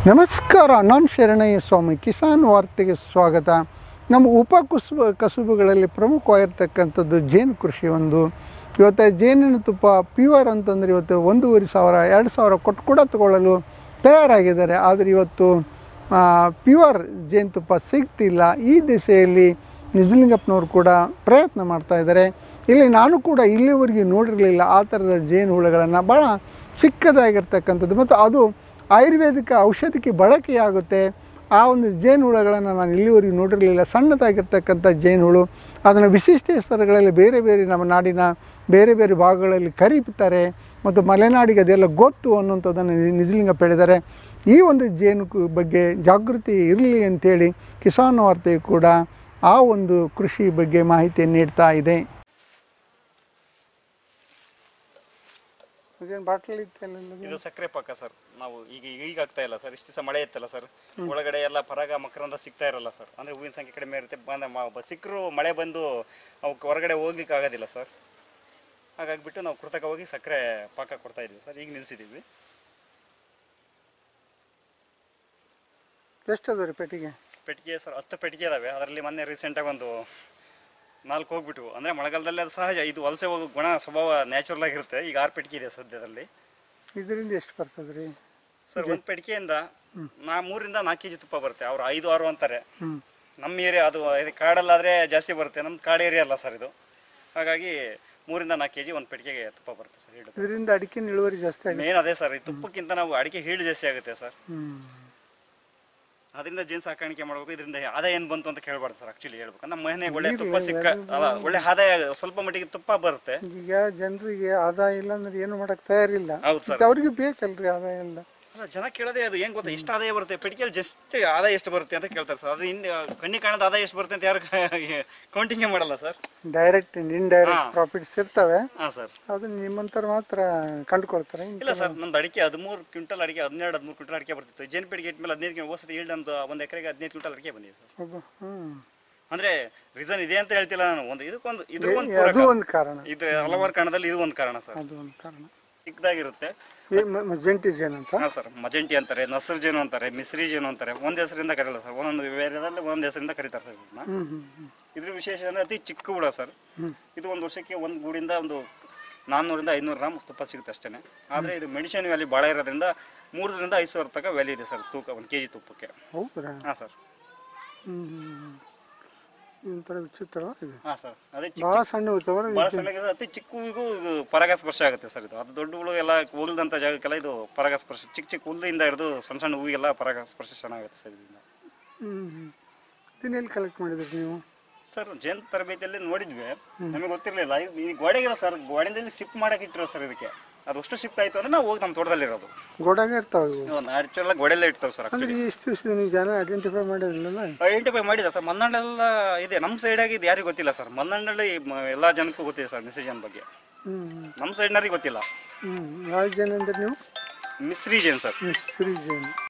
ನಮಸ್ಕಾರ ನಾನು ಶರಣಯ್ಯ ಸ್ವಾಮಿ ಕಿಸಾನ್ ವಾರ್ತೆಗೆ ಸ್ವಾಗತ ನಮ್ಮ ಉಪ ಕುಸುಬ ಕಸುಬುಗಳಲ್ಲಿ ಪ್ರಮುಖವಾಗಿರ್ತಕ್ಕಂಥದ್ದು ಜೇನು ಕೃಷಿ ಒಂದು ಇವತ್ತು ಜೇನಿನ ತುಪ್ಪ ಪ್ಯೂರ್ ಅಂತಂದರೆ ಇವತ್ತು ಒಂದೂವರೆ ಸಾವಿರ ಎರಡು ಸಾವಿರ ಕೊಟ್ಟು ಕೂಡ ತಗೊಳ್ಳಲು ತಯಾರಾಗಿದ್ದಾರೆ ಆದರೆ ಇವತ್ತು ಪ್ಯೂರ್ ಜೇನುತುಪ್ಪ ಸಿಗ್ತಿಲ್ಲ ಈ ದಿಸೆಯಲ್ಲಿ ನಿಜಲಿಂಗಪ್ಪನವರು ಕೂಡ ಪ್ರಯತ್ನ ಮಾಡ್ತಾ ಇದ್ದಾರೆ ಇಲ್ಲಿ ನಾನು ಕೂಡ ಇಲ್ಲಿವರೆಗೆ ನೋಡಿರಲಿಲ್ಲ ಆ ಥರದ ಜೇನು ಹುಳುಗಳನ್ನು ಭಾಳ ಚಿಕ್ಕದಾಗಿರ್ತಕ್ಕಂಥದ್ದು ಮತ್ತು ಅದು ಆಯುರ್ವೇದಿಕ ಔಷಧಿಗೆ ಬಳಕೆಯಾಗುತ್ತೆ ಆ ಒಂದು ಜೇನುಹುಳುಗಳನ್ನು ನಾನು ಇಲ್ಲಿವರೆಗೂ ನೋಡಿರಲಿಲ್ಲ ಸಣ್ಣದಾಗಿರ್ತಕ್ಕಂಥ ಜೇನುಹುಳು ಅದನ್ನು ವಿಶಿಷ್ಟ ಹೆಸರುಗಳಲ್ಲಿ ಬೇರೆ ಬೇರೆ ನಮ್ಮ ನಾಡಿನ ಬೇರೆ ಬೇರೆ ಭಾಗಗಳಲ್ಲಿ ಕರೀತಾರೆ ಮತ್ತು ಮಲೆನಾಡಿಗೆ ಅದೆಲ್ಲ ಗೊತ್ತು ಅನ್ನುವಂಥದ್ದನ್ನು ನಿ- ನಿಜಲಿಂಗಪ್ಪ ಹೇಳಿದ್ದಾರೆ ಈ ಒಂದು ಜೇನು ಕು- ಬಗ್ಗೆ ಜಾಗೃತಿ ಇರಲಿ ಅಂಥೇಳಿ ಕಿಸಾನ್ ವಾರ್ತೆ ಕೂಡ ಆ ಒಂದು ಕೃಷಿ ಬಗ್ಗೆ ಮಾಹಿತಿಯನ್ನು ನೀಡ್ತಾ ಇದೆ ಬಾಟಲ್ ಇದು ಸಕ್ಕರೆ ಪಾಕ ಸರ್ ನಾವು ಈಗ ಈಗ ಆಗ್ತಾ ಇಲ್ಲ ಸರ್ ಇಷ್ಟು ದಿವಸ ಮಳೆ ಇತ್ತಲ್ಲ ಸರ್ ಒಳಗಡೆ ಎಲ್ಲ ಪರಾಗ ಮಕರಂದ ಸಿಗ್ತಾ ಇರಲ್ಲ ಸರ್ ಅಂದ್ರೆ ಹೂವಿನ ಸಂಖ್ಯೆ ಕಡಿಮೆ ಇರುತ್ತೆ ಬಂದ ಮ- ಸಿಕ್ಕರು ಮಳೆ ಬಂದು ಅವಕ್ಕೆ ಹೊರಗಡೆ ಹೋಗ್ಲಿಕ್ಕೆ ಆಗೋದಿಲ್ಲ ಸರ್ ಹಾಗಾಗಿಬಿಟ್ಟು ನಾವು ಕೃತಕ ಹೋಗಿ ಸಕ್ಕರೆ ಪಾಕ ಕೊಡ್ತಾ ಇದ್ವಿ ಸರ್ ಈಗ ನಿಲ್ಸಿದ್ದೀವಿ ಎಷ್ಟು ಅದ ರೀ ಪೆಟ್ಟಿಗೆ ಪೆಟ್ಟಿಗೆ ಸರ್ ಹತ್ತು ಪೆಟ್ಟಿಗೆ ಇದಾವೆ ಅದರಲ್ಲಿ ಮೊನ್ನೆ ರೀಸೆಂಟಾಗಿ ಒಂದು ನಾಲ್ಕು ಹೋಗ್ಬಿಟ್ಟು ಅಂದರೆ ಮಳೆಗಾಲದಲ್ಲಿ ಅದು ಸಹಜ ಇದು ವಲಸೆ ಹೋಗೋ ಗುಣ ಸ್ವಭಾವ ನ್ಯಾಚುರಲ್ ಆಗಿರುತ್ತೆ ಈಗ ಆರು ಪೆಟ್ಟಿಗೆ ಇದೆ ಸದ್ಯದಲ್ಲಿ ಇದರಿಂದ ಎಷ್ಟು ಬರ್ತದೆ ರೀ ಸರ್ ಒಂದು ಪೆಟ್ಟಿಗೆಯಿಂದ ನಾ ಮೂರಿಂದ ನಾಲ್ಕು ಕೆ ಜಿ ತುಪ್ಪ ಬರುತ್ತೆ ಅವ್ರು ಐದು ಆರು ಅಂತಾರೆ ಹ್ಞೂ ನಮ್ಮ ಏರಿಯಾ ಅದು ಇದು ಕಾಡಲ್ಲಾದರೆ ಜಾಸ್ತಿ ಬರುತ್ತೆ ನಮ್ದು ಕಾಡು ಏರಿಯಾ ಅಲ್ಲ ಸರ್ ಇದು ಹಾಗಾಗಿ ಮೂರಿಂದ ನಾಲ್ಕು ಕೆ ಜಿ ಒಂದು ಪೆಟ್ಟಿಗೆಗೆ ತುಪ್ಪ ಬರುತ್ತೆ ಸರ್ ಹಿಡಿದು ಇದರಿಂದ ಅಡಿಕೆನ ಇಳುವರಿ ಜಾಸ್ತಿ ಆಗಿದೆ ಮೇನ್ ಅದೇ ಸರ್ ಈ ತುಪ್ಪಕ್ಕಿಂತ ನಾವು ಅಡಿಕೆ ಹೀಳು ಜಾಸ್ತಿ ಆಗುತ್ತೆ ಸರ್ ಹ್ಞೂ ಅದರಿಂದ ಜೇನು ಸಾಕಾಣಿಕೆ ಮಾಡಬೇಕು ಇದರಿಂದ ಆದಾಯ ಏನು ಬಂತು ಅಂತ ಕೇಳಬಾರ್ದು ಸರ್ ಆಕ್ಚುಲಿ ಹೇಳ್ಬೇಕು ನಮ್ಮ ಮನೆಗೆ ಒಳ್ಳೆ ಇರ್ಲಿ, ತುಪ್ಪ ಸಿಕ್ಕ ಅಲ್ಲ ಒಳ್ಳೆ ಆದಾಯ ಸ್ವಲ್ಪ ಮಟ್ಟಿಗೆ ತುಪ್ಪ ಬರುತ್ತೆ ಈಗ ಜನರಿಗೆ ಆದಾಯ ಇಲ್ಲ ಅಂದ್ರೆ ಏನು ಮಾಡಕ್ ತಯಾರಿಲ್ಲ ಹೌದು ಸರ್ ಮತ್ತೆ ಅವ್ರಿಗೆ ಬೇಕಲ್ರಿ ಆದಾಯ ಎಲ್ಲ ಅಲ್ಲ ಜನ ಕೇಳೋದೇ ಅದು ಏನು ಗೊತ್ತಾ ಇಷ್ಟು ಆದಾಯ ಬರುತ್ತೆ ಪೆಟ್ಟಿಗೆಯಲ್ಲಿ ಜಸ್ಟ್ ಆದಾಯ ಎಷ್ಟು ಬರುತ್ತೆ ಅಂತ ಕೇಳ್ತಾರೆ ಸರ್ ಅದು ಹಿಂದೆ ಕಣ್ಣಿ ಕಾಣದ ಆದಾಯ ಎಷ್ಟು ಬರುತ್ತೆ ಅಂತ ಯಾರು ಕೌಂಟಿಂಗೇ ಮಾಡಲ್ಲ ಸರ್ ಡೈರೆಕ್ಟ್ ಇಂಡೈರೆಕ್ಟ್ ಹಾ. ಪ್ರಾಫಿಟ್ಸ್ ಇರ್ತವೆ ಹಾಂ ಸರ್ ಅದನ್ನ ನಿಮ್ಮಂತರ ಮಾತ್ರ ಕಂಡುಕೊಳ್ತಾರೆ ಇಲ್ಲ ಸರ್ ನಮ್ದು ಅಡಿಕೆ ಹದಿಮೂರು ಕ್ವಿಂಟಲ್ ಅಡಿಕೆ ಹದಿನೆರಡು ಹದಿಮೂರು ಕ್ವಿಂಟಲ್ ಅಡಿಕೆ ಬರ್ತಿತ್ತು ಜೇನು ಪೆಟ್ಟಿಗೆ ಇಟ್ಮೇಲೆ ಹದಿನೈದು ಹೋಸತಿ ಈಲ್ಡ್ ನಮ್ದು ಒಂದು ಎಕರೆಗೆ ಹದಿನೈದು ಕ್ವಿಂಟಲ್ ಅಡಿಕೆ ಬಂದಿದೆ ಸರ್ ಒಬ್ಬ ಹ್ಮ್ ಅಂದ್ರೆ ರೀಸನ್ ಇದೆ ಅಂತ ಹೇಳ್ತಿಲ್ಲ ನಾನು ಒಂದು ಇದಕ್ಕೊಂದು ಇದ್ರ ಒಂದು ಅದು ಪೂರಕ. ಒಂದು ಕಾರಣ ಇದು ಹಲವಾರು ಕಾರಣದಲ್ಲಿ ಇದು ಒಂದು ಕಾರಣ ಸರ್ ಅದು ಒಂದು ಕಾರಣ ಚಿಕ್ಕದಾಗಿರುತ್ತೆ ಏ, ಮ- ಮ- ಜಂಟಿ ಜೇನು ಅಂತ ಹಾಂ ಸರ್ ಮಜೆಂಟಿ ಅಂತಾರೆ ನಸರು ಜೇನು ಅಂತಾರೆ ಮಿಸ್ರಿ ಜೇನು ಅಂತಾರೆ ಒಂದು ಹೆಸರಿಂದ ಕರೆಯಲ್ಲ ಸರ್ ಒಂದೊಂದು ಬೇರೆದಲ್ಲಿ ಒಂದೊಂದು ಹೆಸರಿಂದ ಕರೀತಾರೆ ಸರ್ ಇದನ್ನ ಹ್ಮ್ ಹ್ಮ್ ಹ್ಮ್ ಇದ್ರ ವಿಶೇಷ ಅಂದರೆ ಅತಿ ಚಿಕ್ಕ ಹುಳ ಸರ್ ಇದು ಒಂದು ವರ್ಷಕ್ಕೆ ಒಂದು ಗೂಡಿಂದ ಒಂದು ನಾನ್ನೂರಿಂದ ಐನೂರು ಗ್ರಾಮ್ ತುಪ್ಪ ಸಿಗುತ್ತೆ ಅಷ್ಟೇ ಆದರೆ ಇದು ಮೆಡಿಸಿನ್ ವ್ಯಾಲ್ಯೂ ಭಾಳ ಇರೋದ್ರಿಂದ ಮೂರರಿಂದ ಐದು ಸಾವಿರ ತನಕ ವ್ಯಾಲ್ಯೂ ಇದೆ ಸರ್ ತೂಕ ಒಂದು ಕೆ ಜಿ ತುಪ್ಪಕ್ಕೆ ಹೌದ್ರಾ ಹಾಂ ಸರ್ ಹ್ಮ್ ಹ್ಮ್ ಹ್ಮ್. ಇದೊಂಥರ ವಿಚಿತ್ರ ಇದು ಹಾಂ ಸರ್ ಅದೇ ಚಿಕ್ಕ ಭಾಳ ಸಣ್ಣ ಇರ್ತಾವಲ್ಲ ಭಾಳ ಸಣ್ಣಗಿದೆ ಅತಿ ಚಿಕ್ಕ ಹೂವಿಗೂ ಇದು ಪರಾಗಸ್ಪರ್ಶ ಆಗುತ್ತೆ ಸರ್ ಇದು ಅದು ದೊಡ್ಡ ಹುಳು ಎಲ್ಲ ಹೋಗಲ್ದಂಥ ಜಾಗಕ್ಕೆಲ್ಲ ಇದು ಪರಾಗಸ್ಪರ್ಶ ಚಿಕ್ಕ ಚಿಕ್ಕ ಹುಲ್ಲಿಂದ ಹಿಡಿದು ಸಣ್ಣ ಸಣ್ಣ ಹೂವಿಗೆಲ್ಲ ಪರಾಗಸ್ಪರ್ಶ ಚೆನ್ನಾಗುತ್ತೆ ಸರ್ ಇದರಿಂದ ಹ್ಮ್ ಹ್ಮ್ ಇದನ್ನೆಲ್ಲಿ ಕಲೆಕ್ಟ್ ಮಾಡಿದ್ರಿ ನೀವು ಸರ್ ಜೇನು ತರಬೇತಿಯಲ್ಲಿ ನೋಡಿದ್ವಿ ನಮಗೆ ಗೊತ್ತಿರಲಿಲ್ಲ ಈ ಗೋಡೆಗಿರೋ ಸರ್ ಗೋಡೆಯಿಂದ ಶಿಫ್ಟ್ ಮಾಡಕ್ಕೆ ಇಟ್ಟಿರೋ ಸರ್ ಇದಕ್ಕೆ ಅದು ಅಷ್ಟು ಶಿಫ್ಟ್ ಆಯಿತು ಅಂದ್ರೆ ನಾವು ಹೋಗಿ ನಮ್ಮ ತೋಟದಲ್ಲಿರೋದು ಗೋಡಾಗ ಇರ್ತಾವ ಇವು ಒಂದು ಆ್ಯಕ್ಚುಲಾಗಿ ಗೋಡೆಲ್ಲೇ ಇಡ್ತಾವೆ ಸರ್ ಅಂದ್ರೆ ಎಷ್ಟು ದಿವಸ ನೀವು ಜನ ಐಡೆಂಟಿಫೈ ಮಾಡಿರಲಿಲ್ಲ ಐಡೆಂಟಿಫೈ ಮಾಡಿದ ಸರ್ ಮನ್ನಣ್ಣೆಲ್ಲ ಇದೆ ನಮ್ಮ ಸೈಡಾಗಿ ಇದು ಯಾರಿಗೂ ಗೊತ್ತಿಲ್ಲ ಸರ್ ಮನ್ನಣ್ಣಲ್ಲಿ ಎಲ್ಲ ಜನಕ್ಕೂ ಗೊತ್ತಿದೆ ಸರ್ ಮಿಸ್ರಿ ಬಗ್ಗೆ ಹ್ಮ್ ಹ್ಮ್ ನಮ್ಮ ಸೈಡ್ನವ್ರಿಗೆ ಗೊತ್ತಿಲ್ಲ ಹ್ಮ್ ಯಾವ ಜನ ಅಂದ್ರೆ ನೀವು ಮಿಸ್ರಿ ಜೇನು ಸರ್ ಮಿಸ್ರಿ ಜೇನು